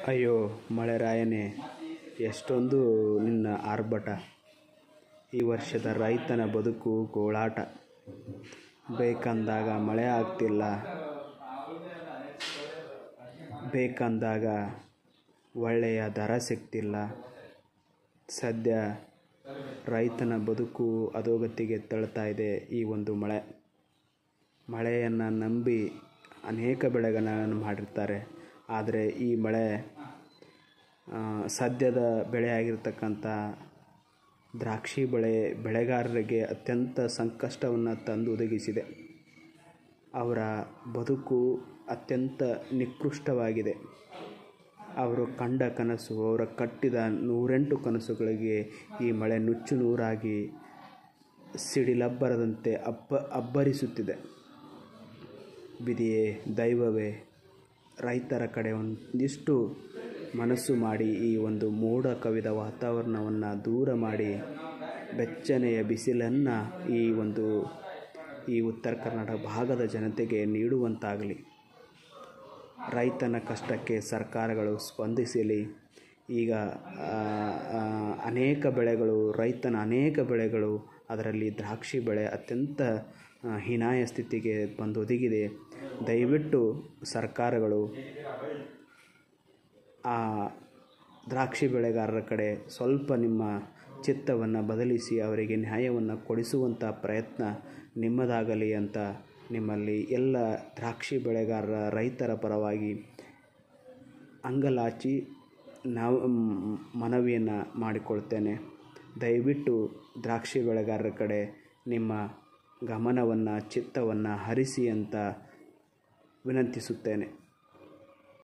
ಅಯ್ಯೋ ಮಳೆರಾಯನೇ ಎಷ್ಟೊಂದು ನಿನ್ನ ಆರ್ಭಟ ಈ ವರ್ಷದ ರೈತನ ಬದುಕು ಗೋಳಾಟ ಬೇಕಂದಾಗ ಮಳೆ ಆಗ್ತಿಲ್ಲ ಬೇಕಂದಾಗ ಒಳ್ಳೆಯ ದರ ಸಿಗ್ತಿಲ್ಲ ಸದ್ಯ ರೈತನ ಬದುಕು ಅಧೋಗತಿಗೆ ತಳ್ತಾ ಇದೆ ಈ ಒಂದು ಮಳೆ ಮಳೆಯನ್ನು ನಂಬಿ ಅನೇಕ ಬೆಳೆಗಳನ್ನು ಮಾಡಿರ್ತಾರೆ ಆದರೆ ಈ ಮಳೆ ಸದ್ಯದ ಬೆಳೆಯಾಗಿರ್ತಕ್ಕಂಥ ದ್ರಾಕ್ಷಿ ಬೆಳೆ ಬೆಳೆಗಾರರಿಗೆ ಅತ್ಯಂತ ಸಂಕಷ್ಟವನ್ನು ತಂದು ಒದಗಿಸಿದೆ ಅವರ ಬದುಕು ಅತ್ಯಂತ ನಿಕೃಷ್ಟವಾಗಿದೆ ಅವರು ಕಂಡ ಕನಸು ಅವರ ಕಟ್ಟಿದ ನೂರೆಂಟು ಕನಸುಗಳಿಗೆ ಈ ಮಳೆ ನುಚ್ಚು ನೂರಾಗಿ ಸಿಡಿಲಬ್ಬರದಂತೆ ಅಬ್ಬ ಅಬ್ಬರಿಸುತ್ತಿದೆ ವಿಧಿಯೇ ದೈವವೇ ರೈತರ ಕಡೆ ಒಂದಿಷ್ಟು ಮನಸ್ಸು ಮಾಡಿ ಈ ಒಂದು ಮೋಡ ಕವಿದ ವಾತಾವರಣವನ್ನು ದೂರ ಮಾಡಿ ಬೆಚ್ಚನೆಯ ಬಿಸಿಲನ್ನು ಈ ಒಂದು ಈ ಉತ್ತರ ಕರ್ನಾಟಕ ಭಾಗದ ಜನತೆಗೆ ನೀಡುವಂತಾಗಲಿ ರೈತನ ಕಷ್ಟಕ್ಕೆ ಸರ್ಕಾರಗಳು ಸ್ಪಂದಿಸಲಿ ಈಗ ಅನೇಕ ಬೆಳೆಗಳು ರೈತನ ಅನೇಕ ಬೆಳೆಗಳು ಅದರಲ್ಲಿ ದ್ರಾಕ್ಷಿ ಬೆಳೆ ಅತ್ಯಂತ ಹೀನಾಯ ಸ್ಥಿತಿಗೆ ಬಂದು ಒದಗಿದೆ ದಯವಿಟ್ಟು ಸರ್ಕಾರಗಳು ಆ ದ್ರಾಕ್ಷಿ ಬೆಳೆಗಾರರ ಕಡೆ ಸ್ವಲ್ಪ ನಿಮ್ಮ ಚಿತ್ತವನ್ನು ಬದಲಿಸಿ ಅವರಿಗೆ ನ್ಯಾಯವನ್ನು ಕೊಡಿಸುವಂಥ ಪ್ರಯತ್ನ ನಿಮ್ಮದಾಗಲಿ ಅಂತ ನಿಮ್ಮಲ್ಲಿ ಎಲ್ಲ ದ್ರಾಕ್ಷಿ ಬೆಳೆಗಾರರ ರೈತರ ಪರವಾಗಿ ಅಂಗಲಾಚಿ ನಾವು ಮನವಿಯನ್ನು ಮಾಡಿಕೊಳ್ತೇನೆ ದಯವಿಟ್ಟು ದ್ರಾಕ್ಷಿ ಬೆಳೆಗಾರರ ಕಡೆ ನಿಮ್ಮ ಗಮನವನ್ನು ಚಿತ್ತವನ್ನು ಹರಿಸಿ ಅಂತ ವಿನಂತಿಸುತ್ತೇನೆ